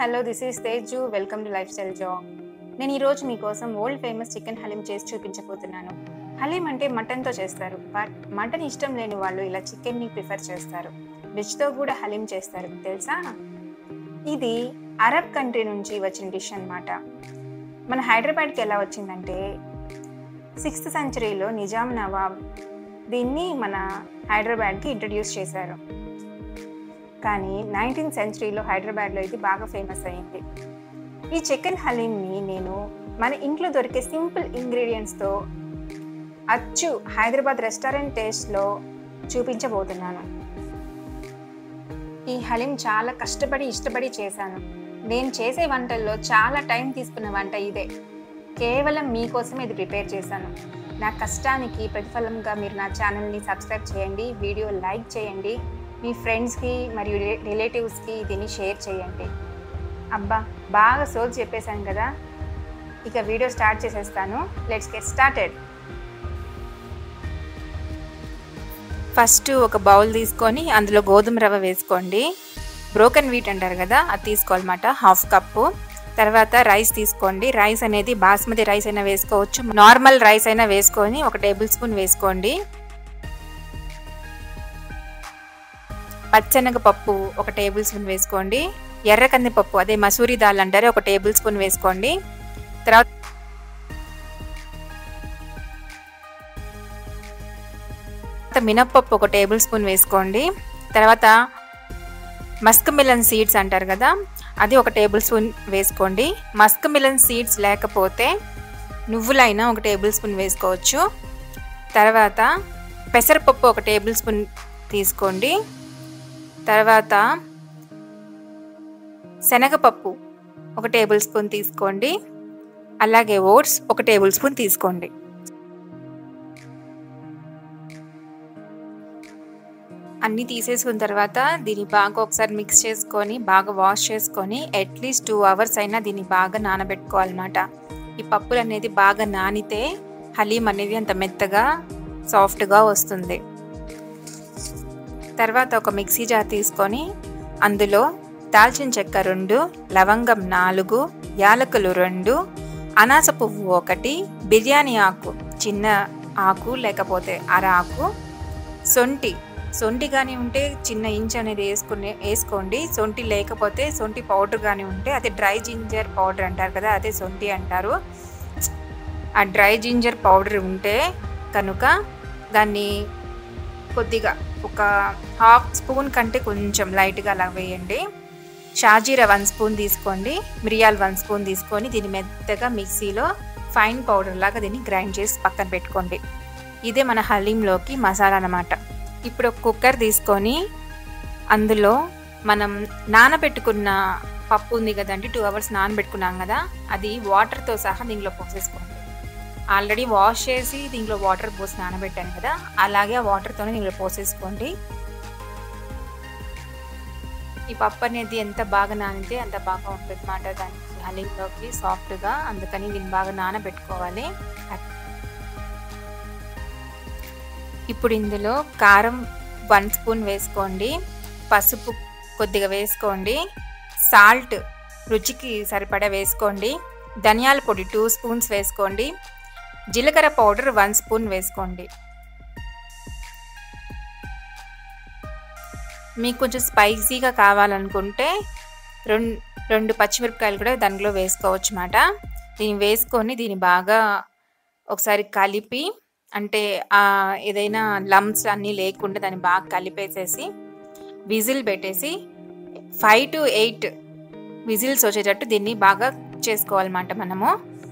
hello this is Teju welcome to lifestyle job నేను ఈరోజు మీకోసం ఓల్డ్ ఫేమస్ చికెన్ హలీం చేసి చూపించబోతున్నాను హలీం అంటే మటన్తో చేస్తారు బట్ మటన్ ఇష్టం లేని వాళ్ళు ఇలా చికెన్ని ప్రిఫర్ చేస్తారు వెజ్తో కూడా హలీం చేస్తారు తెలుసా ఇది అరబ్ కంట్రీ నుంచి వచ్చిన డిష్ అన్నమాట మన హైదరాబాద్కి ఎలా వచ్చిందంటే సిక్స్త్ సెంచరీలో నిజాం నవాబ్ దీన్ని మన హైదరాబాద్కి ఇంట్రడ్యూస్ చేశారు కానీ నైన్టీన్త్ సెంచరీలో హైదరాబాద్లో ఇది బాగా ఫేమస్ అయింది ఈ చికెన్ హలీంని నేను మన ఇంట్లో దొరికే సింపుల్ ఇంగ్రీడియంట్స్తో అచ్చు హైదరాబాద్ రెస్టారెంట్ టేస్ట్లో చూపించబోతున్నాను ఈ హలీం చాలా కష్టపడి ఇష్టపడి చేశాను నేను చేసే వంటల్లో చాలా టైం తీసుకున్న వంట ఇదే కేవలం మీకోసం ఇది ప్రిపేర్ చేశాను నా కష్టానికి ప్రతిఫలంగా మీరు నా ఛానల్ని సబ్స్క్రైబ్ చేయండి వీడియో లైక్ చేయండి మీ ఫ్రెండ్స్కి మరియు రిలేటివ్స్కి దీన్ని షేర్ చేయండి అబ్బా బాగా సోల్ చెప్పేశాను కదా ఇక వీడియో స్టార్ట్ చేసేస్తాను లెట్స్ గెట్ స్టార్టెడ్ ఫస్ట్ ఒక బౌల్ తీసుకొని అందులో గోధుమ రవ్వ వేసుకోండి బ్రోకెన్ వీట్ అంటారు కదా అది తీసుకోవాలన్నమాట హాఫ్ కప్పు తర్వాత రైస్ తీసుకోండి రైస్ అనేది బాస్మతి రైస్ అయినా వేసుకోవచ్చు నార్మల్ రైస్ అయినా వేసుకొని ఒక టేబుల్ స్పూన్ వేసుకోండి పచ్చెనగ పప్పు ఒక టేబుల్ స్పూన్ వేసుకోండి ఎర్ర కందిపప్పు అదే మసూరి దాల్ అంటారు ఒక టేబుల్ స్పూన్ వేసుకోండి తర్వాత మినప్పప్పు ఒక టేబుల్ స్పూన్ వేసుకోండి తర్వాత మస్క్ మిలన్ సీడ్స్ అంటారు కదా అది ఒక టేబుల్ స్పూన్ వేసుకోండి మస్క్ మిలన్ సీడ్స్ లేకపోతే నువ్వులైనా ఒక టేబుల్ స్పూన్ వేసుకోవచ్చు తర్వాత పెసరపప్పు ఒక టేబుల్ స్పూన్ తీసుకోండి తర్వాత శనగపప్పు ఒక టేబుల్ స్పూన్ తీసుకోండి అలాగే ఓట్స్ ఒక టేబుల్ స్పూన్ తీసుకోండి అన్నీ తీసేసుకున్న తర్వాత దీన్ని బాగా ఒకసారి మిక్స్ చేసుకొని బాగా వాష్ చేసుకొని అట్లీస్ట్ టూ అవర్స్ అయినా దీన్ని బాగా నానబెట్టుకోవాలన్నమాట ఈ పప్పులు అనేది బాగా నానితే హలీం అనేది అంత మెత్తగా సాఫ్ట్గా వస్తుంది తర్వాత ఒక మిక్సీ జార్ తీసుకొని అందులో దాల్చిన చెక్క రెండు లవంగం నాలుగు యాలకులు రెండు అనాస పువ్వు ఒకటి బిర్యానీ ఆకు చిన్న ఆకు లేకపోతే అర ఆకు సొంటి సొంటి కానీ ఉంటే చిన్న ఇంచ్ అనేది వేసుకుని వేసుకోండి సొంటి లేకపోతే సొంటి పౌడర్ కానీ ఉంటే అది డ్రై జింజర్ పౌడర్ అంటారు కదా అదే సొంటి అంటారు ఆ డ్రై జింజర్ పౌడర్ ఉంటే కనుక దాన్ని కొద్దిగా ఒక హాఫ్ స్పూన్ కంటే కొంచెం లైట్గా అలా వేయండి షాజీరా వన్ స్పూన్ తీసుకోండి మిరియాలు వన్ స్పూన్ తీసుకొని దీన్ని మెత్తగా మిక్సీలో ఫైన్ పౌడర్ లాగా దీన్ని గ్రైండ్ చేసి పక్కన పెట్టుకోండి ఇదే మన హలీంలోకి మసాలా అన్నమాట ఇప్పుడు ఒక కుక్కర్ తీసుకొని అందులో మనం నానబెట్టుకున్న పప్పు ఉంది కదండి టూ అవర్స్ నానబెట్టుకున్నాం కదా అది వాటర్తో సహా దీనిలో పోసేసుకోండి ఆల్రెడీ వాష్ చేసి దీంట్లో వాటర్ పోసి నానబెట్టాను కదా అలాగే ఆ వాటర్తోనే దీంట్లో పోసేసుకోండి ఈ పప్పు అనేది ఎంత బాగా నానితే అంత బాగా ఉంటుంది అన్నమాట దానికి హలీంలోకి సాఫ్ట్గా అందుకని దీన్ని బాగా నానబెట్టుకోవాలి ఇప్పుడు ఇందులో కారం వన్ స్పూన్ వేసుకోండి పసుపు కొద్దిగా వేసుకోండి సాల్ట్ రుచికి సరిపడా వేసుకోండి ధనియాల పొడి టూ స్పూన్స్ వేసుకోండి జీలకర్ర పౌడర్ వన్ స్పూన్ వేసుకోండి మీకు కొంచెం స్పైసీగా కావాలనుకుంటే రెండు రెండు పచ్చిమిరపకాయలు కూడా దానిలో వేసుకోవచ్చు అన్నమాట దీన్ని వేసుకొని దీన్ని బాగా ఒకసారి కలిపి అంటే ఏదైనా లమ్స్ అన్నీ లేకుండా దాన్ని బాగా కలిపేసేసి విజిల్ పెట్టేసి ఫైవ్ టు ఎయిట్ విజిల్స్ వచ్చేటట్టు దీన్ని బాగా చేసుకోవాలన్నమాట మనము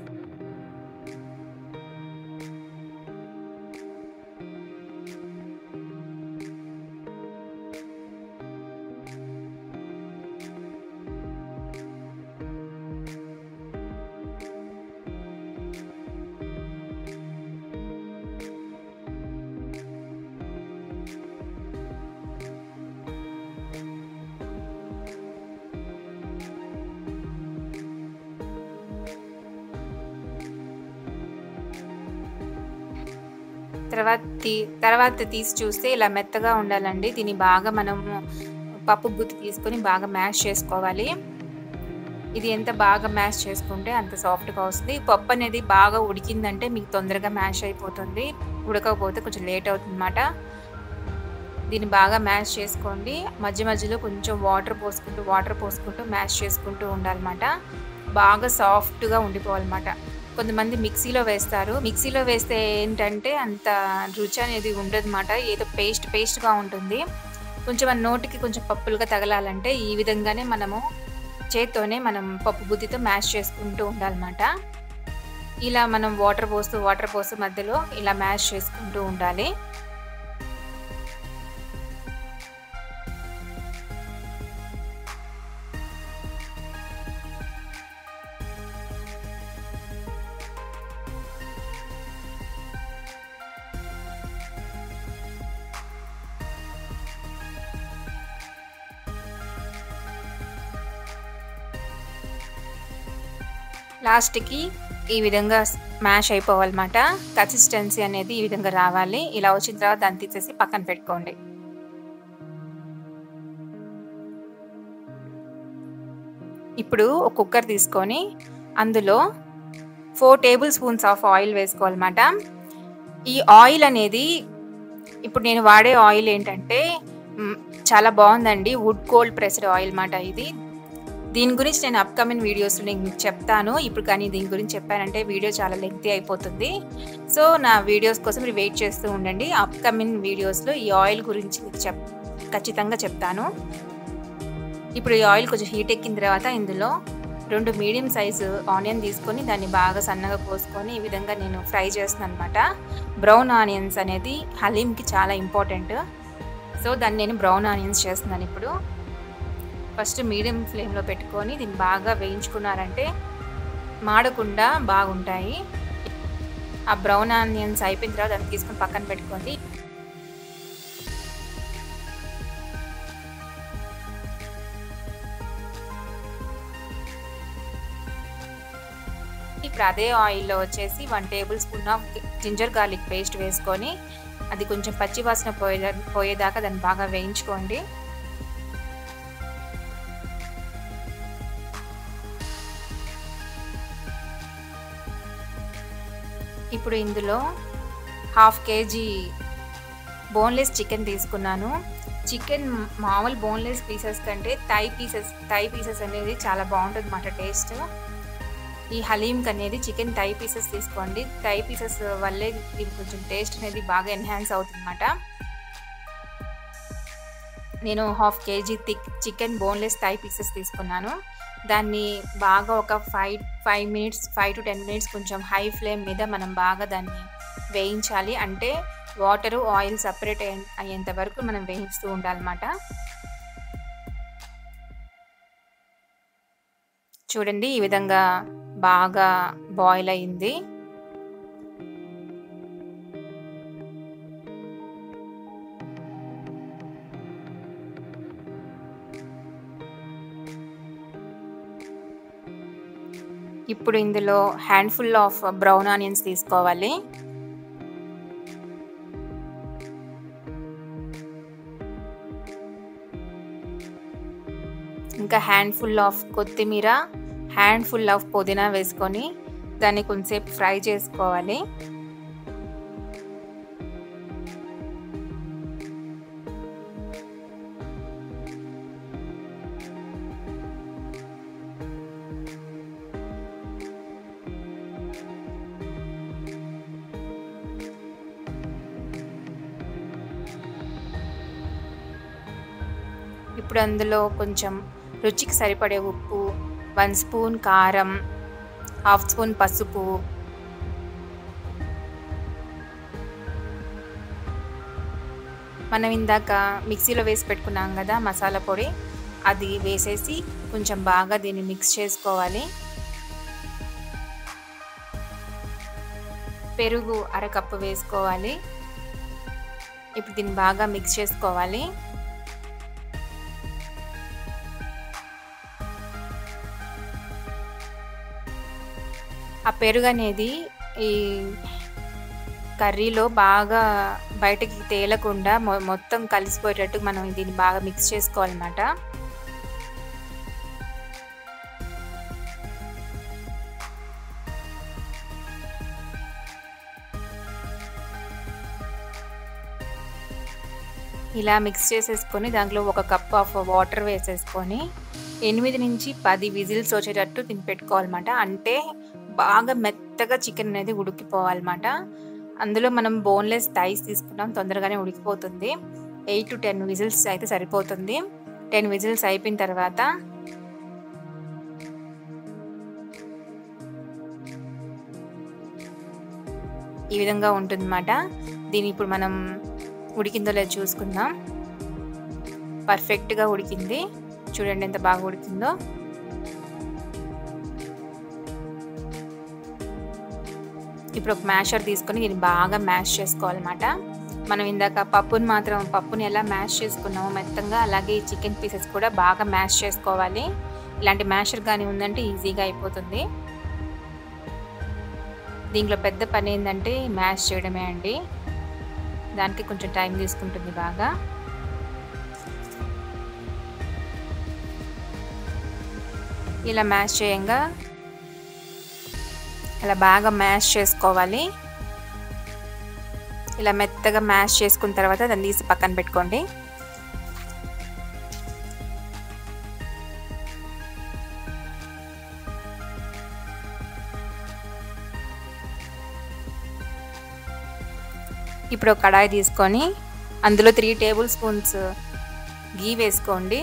తర్వాత తీ తర్వాత తీసి చూస్తే ఇలా మెత్తగా ఉండాలండి దీన్ని బాగా మనము పప్పు గుత్తి తీసుకొని బాగా మ్యాష్ చేసుకోవాలి ఇది ఎంత బాగా మ్యాష్ చేసుకుంటే అంత సాఫ్ట్గా వస్తుంది పప్పు అనేది బాగా ఉడికిందంటే మీకు తొందరగా మ్యాష్ అయిపోతుంది ఉడకపోతే కొంచెం లేట్ అవుతుంది అన్నమాట దీన్ని బాగా మ్యాష్ చేసుకోండి మధ్య మధ్యలో కొంచెం వాటర్ పోసుకుంటూ వాటర్ పోసుకుంటూ మ్యాష్ చేసుకుంటూ ఉండాలన్నమాట బాగా సాఫ్ట్గా ఉండిపోవాలన్నమాట కొంతమంది మిక్సీలో వేస్తారు మిక్సీలో వేస్తే ఏంటంటే అంత రుచి అనేది ఉండదన్నమాట ఏదో పేస్ట్ పేస్ట్గా ఉంటుంది కొంచెం మన నోటికి కొంచెం పప్పులుగా తగలాలంటే ఈ విధంగానే మనము చేత్తోనే మనం పప్పు బుద్ధితో మ్యాష్ చేసుకుంటూ ఉండాలన్నమాట ఇలా మనం వాటర్ పోస్తూ వాటర్ పోస్తూ మధ్యలో ఇలా మ్యాష్ చేసుకుంటూ ఉండాలి లాస్ట్కి ఈ విధంగా మ్యాష్ అయిపోవాలన్నమాట కన్సిస్టెన్సీ అనేది ఈ విధంగా రావాలి ఇలా వచ్చిన తర్వాత దాన్ని తీసేసి పక్కన పెట్టుకోండి ఇప్పుడు ఒక కుక్కర్ తీసుకొని అందులో four table spoons of oil వేసుకోవాలన్నమాట ఈ ఆయిల్ అనేది ఇప్పుడు నేను వాడే ఆయిల్ ఏంటంటే చాలా బాగుందండి వుడ్ కోల్డ్ ప్రెస్డ్ ఆయిల్ మాట ఇది దీని గురించి నేను అప్కమింగ్ వీడియోస్లో నేను చెప్తాను ఇప్పుడు కానీ దీని గురించి చెప్పానంటే వీడియో చాలా లెంగ్తీ అయిపోతుంది సో నా వీడియోస్ కోసం మీరు వెయిట్ చేస్తూ ఉండండి అప్కమింగ్ వీడియోస్లో ఈ ఆయిల్ గురించి మీకు చెప్ ఖచ్చితంగా చెప్తాను ఇప్పుడు ఈ ఆయిల్ కొంచెం హీట్ ఎక్కిన తర్వాత ఇందులో రెండు మీడియం సైజు ఆనియన్ తీసుకొని దాన్ని బాగా సన్నగా కోసుకొని ఈ విధంగా నేను ఫ్రై చేస్తున్నాను అనమాట బ్రౌన్ ఆనియన్స్ అనేది హలీంకి చాలా ఇంపార్టెంట్ సో దాన్ని నేను బ్రౌన్ ఆనియన్స్ చేస్తున్నాను ఇప్పుడు ఫస్ట్ మీడియం ఫ్లేమ్లో పెట్టుకొని దీన్ని బాగా వేయించుకున్నారంటే మాడకుండా బాగుంటాయి ఆ బ్రౌన్ ఆనియన్స్ అయిపోయిన తర్వాత దాన్ని తీసుకొని పక్కన పెట్టుకోండి ఇప్పుడు అదే ఆయిల్లో వచ్చేసి one table spoon of ginger garlic paste వేసుకొని అది కొంచెం పచ్చి వాసన పోయే పోయేదాకా దాన్ని బాగా వేయించుకోండి ఇప్పుడు ఇందులో హాఫ్ కేజీ బోన్లెస్ చికెన్ తీసుకున్నాను చికెన్ మామూలు బోన్లెస్ పీసెస్ కంటే థై పీసెస్ థై పీసెస్ అనేది చాలా బాగుంటుంది అన్నమాట టేస్ట్ ఈ హలీంకి అనేది చికెన్ థై పీసెస్ తీసుకోండి థై పీసెస్ వల్లే ఇది కొంచెం టేస్ట్ అనేది బాగా ఎన్హాన్స్ అవుతుందన్నమాట నేను half KG thick chicken boneless thigh pieces తీసుకున్నాను దాన్ని బాగా ఒక five five minutes five to ten minutes కొంచెం హై ఫ్లేమ్ మీద మనం బాగా దాన్ని వేయించాలి అంటే వాటరు ఆయిల్ సపరేట్ అయ్యేంత వరకు మనం వేయిస్తూ ఉండాలన్నమాట చూడండి ఈ విధంగా బాగా బాయిల్ అయింది ఇప్పుడు ఇందులో హ్యాండ్ఫుల్ ఆఫ్ బ్రౌన్ ఆనియన్స్ తీసుకోవాలి ఇంకా హ్యాండ్ఫుల్ ఆఫ్ కొత్తిమీర హ్యాండ్ఫుల్ ఆఫ్ పుదీనా వేసుకొని దాన్ని కొంచెంసేపు ఫ్రై చేసుకోవాలి ఇప్పుడు అందులో కొంచెం రుచికి సరిపడే ఉప్పు వన్ స్పూన్ కారం హాఫ్ స్పూన్ పసుపు మనం ఇందాక మిక్సీలో వేసి పెట్టుకున్నాం కదా మసాలా పొడి అది వేసేసి కొంచెం బాగా దీన్ని మిక్స్ చేసుకోవాలి పెరుగు అరకప్పు వేసుకోవాలి ఇప్పుడు దీన్ని బాగా మిక్స్ చేసుకోవాలి ఆ పెరుగు అనేది ఈ కర్రీలో బాగా బయటకి తేలకుండా మొత్తం కలిసిపోయేటట్టు మనం దీన్ని బాగా మిక్స్ చేసుకోవాలన్నమాట ఇలా మిక్స్ చేసేసుకొని దాంట్లో ఒక కప్ ఆఫ్ వాటర్ వేసేసుకొని ఎనిమిది నుంచి పది విజిల్స్ వచ్చేటట్టు తిని పెట్టుకోవాలన్నమాట అంటే బాగా మెత్తగా చికెన్ అనేది ఉడికిపోవాలన్నమాట అందులో మనం బోన్లెస్ థైస్ తీసుకున్నాం తొందరగానే ఉడికిపోతుంది ఎయిట్ టు టెన్ విజిల్స్ అయితే సరిపోతుంది టెన్ విజిల్స్ అయిపోయిన తర్వాత ఈ విధంగా ఉంటుందన్నమాట దీన్ని ఇప్పుడు మనం ఉడికిందో లేదో చూసుకుందాం పర్ఫెక్ట్గా ఉడికింది చూడండి ఎంత బాగా ఉడికిందో ఇప్పుడు ఒక మ్యాషర్ తీసుకొని దీన్ని బాగా మ్యాష్ చేసుకోవాలన్నమాట మనం ఇందాక పప్పుని మాత్రం పప్పుని ఎలా మ్యాష్ చేసుకున్నామో మెత్తంగా అలాగే ఈ చికెన్ పీసెస్ కూడా బాగా మ్యాష్ చేసుకోవాలి ఇలాంటి మ్యాషర్ కానీ ఉందంటే ఈజీగా అయిపోతుంది దీంట్లో పెద్ద పని ఏంటంటే మ్యాష్ చేయడమే అండి దానికి కొంచెం టైం తీసుకుంటుంది బాగా ఇలా మ్యాష్ చేయంగా ఇలా బాగా మ్యాష్ చేసుకోవాలి ఇలా మెత్తగా మ్యాష్ చేసుకున్న తర్వాత దాన్ని తీసి పక్కన పెట్టుకోండి ఇప్పుడు ఒక కడాయి తీసుకొని అందులో త్రీ టేబుల్ స్పూన్స్ గీ వేసుకోండి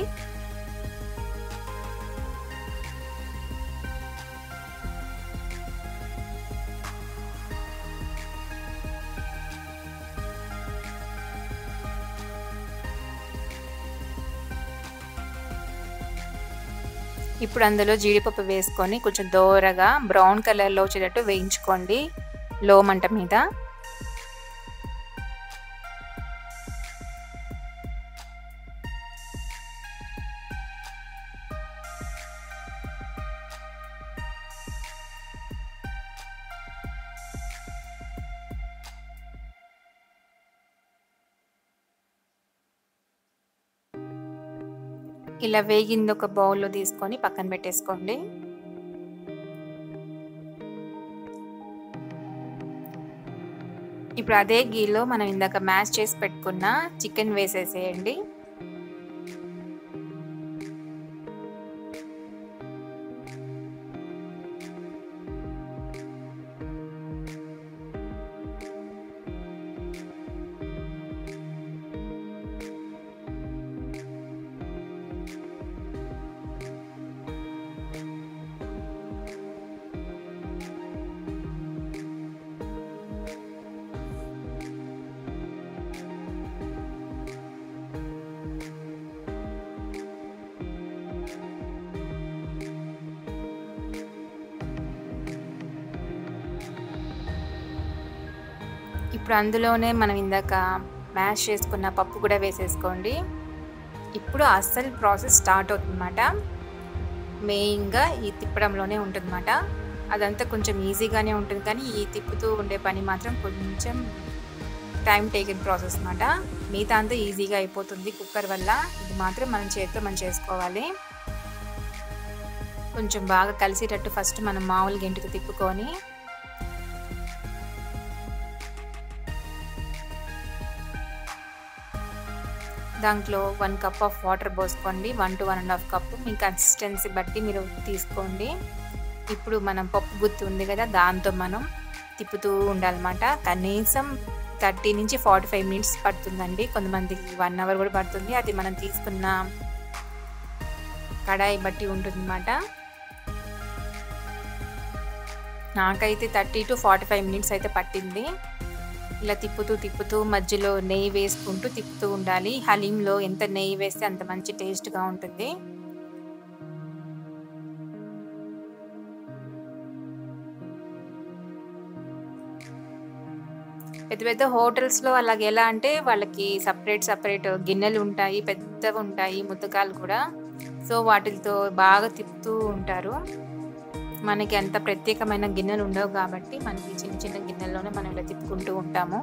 ఇప్పుడు అందులో జీడిపప్పు వేసుకొని కొంచెం దోరగా బ్రౌన్ కలర్లో వచ్చేటట్టు వేయించుకోండి లో మంట మీద ఇలా వేగింది ఒక బౌల్లో తీసుకొని పక్కన పెట్టేసుకోండి ఇప్పుడు అదే గీలో మనం ఇందాక మ్యాష్ చేసి పెట్టుకున్న చికెన్ వేసేసేయండి ఇప్పుడు అందులోనే మనం ఇందాక మ్యాష్ చేసుకున్న పప్పు కూడా వేసేసుకోండి ఇప్పుడు అస్సలు ప్రాసెస్ స్టార్ట్ అవుతుందన్నమాట మెయిన్గా ఈ తిప్పడంలోనే ఉంటుందన్నమాట అదంతా కొంచెం ఈజీగానే ఉంటుంది కానీ ఈ తిప్పుతూ ఉండే పని మాత్రం కొంచెం టైం టేకింగ్ ప్రాసెస్ అనమాట మిగతా అంతా ఈజీగా అయిపోతుంది కుక్కర్ వల్ల ఇది మాత్రం మనం చేతితో మనం చేసుకోవాలి కొంచెం బాగా కలిసేటట్టు ఫస్ట్ మనం మామూలు గెంటుకు తిప్పుకొని దాంట్లో వన్ కప్ ఆఫ్ వాటర్ పోసుకోండి one to one and half cup మీ కన్సిస్టెన్సీ బట్టి మీరు తీసుకోండి ఇప్పుడు మనం పప్పు గుత్తి ఉంది కదా దాంతో మనం తిప్పుతూ ఉండాలన్నమాట కనీసం థర్టీ నుంచి ఫార్టీ ఫైవ్ మినిట్స్ పడుతుందండి కొంతమందికి వన్ అవర్ కూడా పడుతుంది అది మనం తీసుకున్న కడాయి బట్టి ఉంటుందన్నమాట నాకైతే thirty to forty five minutes అయితే పట్టింది ఇలా తిప్పుతూ తిప్పుతూ మధ్యలో నెయ్యి వేసుకుంటూ తిప్పుతూ ఉండాలి హలీంలో ఎంత నెయ్యి వేస్తే అంత మంచి టేస్ట్గా ఉంటుంది పెద్ద పెద్ద హోటల్స్లో అలాగే ఎలా అంటే వాళ్ళకి సపరేట్ సపరేట్ గిన్నెలు ఉంటాయి పెద్దవి ఉంటాయి ముద్దకాలు కూడా సో వాటితో బాగా తిప్పుతూ ఉంటారు మనకి అంత ప్రత్యేకమైన గిన్నెలు ఉండవు కాబట్టి మనకి చిన్న చిన్న గిన్నెల్లోనే మనం ఇలా తిప్పుకుంటూ ఉంటాము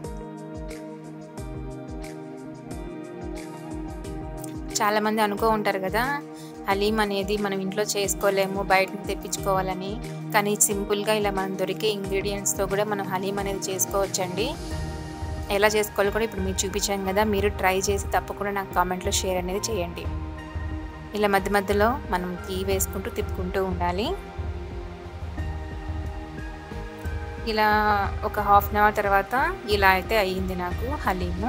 చాలామంది అనుకో ఉంటారు కదా హలీం అనేది మనం ఇంట్లో చేసుకోలేము బయట తెప్పించుకోవాలని కానీ సింపుల్గా ఇలా మనం దొరికే ఇంగ్రీడియంట్స్తో కూడా మనం హలీం అనేది చేసుకోవచ్చండి ఎలా చేసుకోవాలో కూడా ఇప్పుడు మీకు చూపించాను కదా మీరు ట్రై చేసి తప్పకుండా నాకు కామెంట్లో షేర్ అనేది చేయండి ఇలా మధ్య మధ్యలో మనం గీ వేసుకుంటూ తిప్పుకుంటూ ఉండాలి ఇలా ఒక హాఫ్ అన్ అవర్ తర్వాత ఇలా అయితే అయ్యింది నాకు హలీము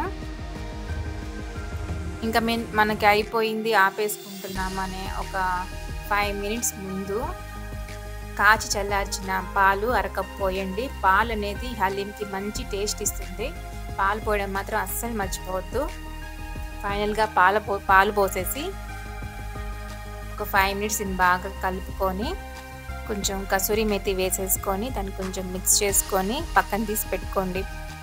ఇంకా మెన్ మనకి అయిపోయింది ఆపేసుకుంటున్నాం అనే ఒక ఫైవ్ మినిట్స్ ముందు కాచి చల్లార్చిన పాలు అరకప్పు పోయండి పాలు అనేది హలీంకి మంచి టేస్ట్ ఇస్తుంది పాలు పోయడం మాత్రం అస్సలు మర్చిపోవద్దు ఫైనల్గా పాల పో పాలు పోసేసి ఒక ఫైవ్ మినిట్స్ దీన్ని బాగా కలుపుకొని కొంచెం కసూరి మెతి వేసేసుకొని దాన్ని కొంచెం మిక్స్ చేసుకొని పక్కన తీసి పెట్టుకోండి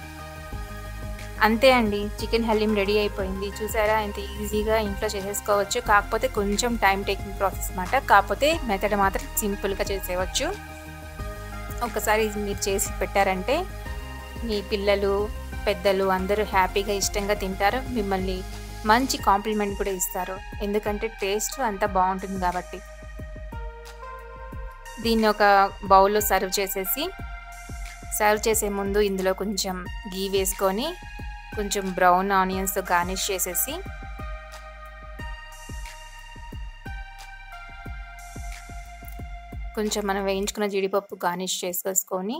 అంతే అండి చికెన్ హలీం రెడీ అయిపోయింది చూసారా ఎంత ఈజీగా ఇంట్లో చేసేసుకోవచ్చు కాకపోతే కొంచెం టైం టేకింగ్ ప్రాసెస్ అనమాట కాకపోతే మెథడ్ మాత్రం సింపుల్గా చేసేయవచ్చు ఒకసారి మీరు చేసి పెట్టారంటే మీ పిల్లలు పెద్దలు అందరూ హ్యాపీగా ఇష్టంగా తింటారు మిమ్మల్ని మంచి కాంప్లిమెంట్ కూడా ఇస్తారు ఎందుకంటే టేస్ట్ అంతా బాగుంటుంది కాబట్టి దీన్ని ఒక బౌల్లో సర్వ్ చేసేసి సర్వ్ చేసే ముందు ఇందులో కొంచెం గీ వేసుకొని కొంచెం బ్రౌన్ ఆనియన్స్తో గార్నిష్ చేసేసి కొంచెం మనం వేయించుకున్న జీడిపప్పు గార్నిష్ చేసేసుకొని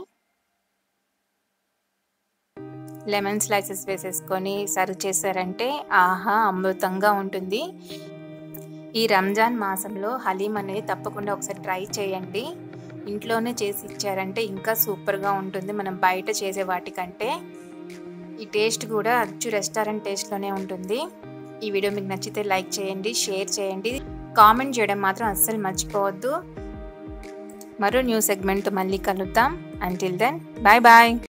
లెమన్ స్లైసెస్ వేసేసుకొని సర్వ్ చేశారంటే ఆహా అమృతంగా ఉంటుంది ఈ రంజాన్ మాసంలో హలీం అనేది తప్పకుండా ఒకసారి ట్రై చేయండి ఇంట్లోనే చేసి ఇచ్చారంటే ఇంకా సూపర్గా ఉంటుంది మనం బయట చేసే వాటికంటే ఈ టేస్ట్ కూడా అచ్చు రెస్టారెంట్ టేస్ట్లోనే ఉంటుంది ఈ వీడియో మీకు నచ్చితే లైక్ చేయండి షేర్ చేయండి కామెంట్ చేయడం మాత్రం అస్సలు మర్చిపోవద్దు మరో న్యూ సెగ్మెంట్తో మళ్ళీ కలుద్దాం అంటిల్ దెన్ బాయ్ బాయ్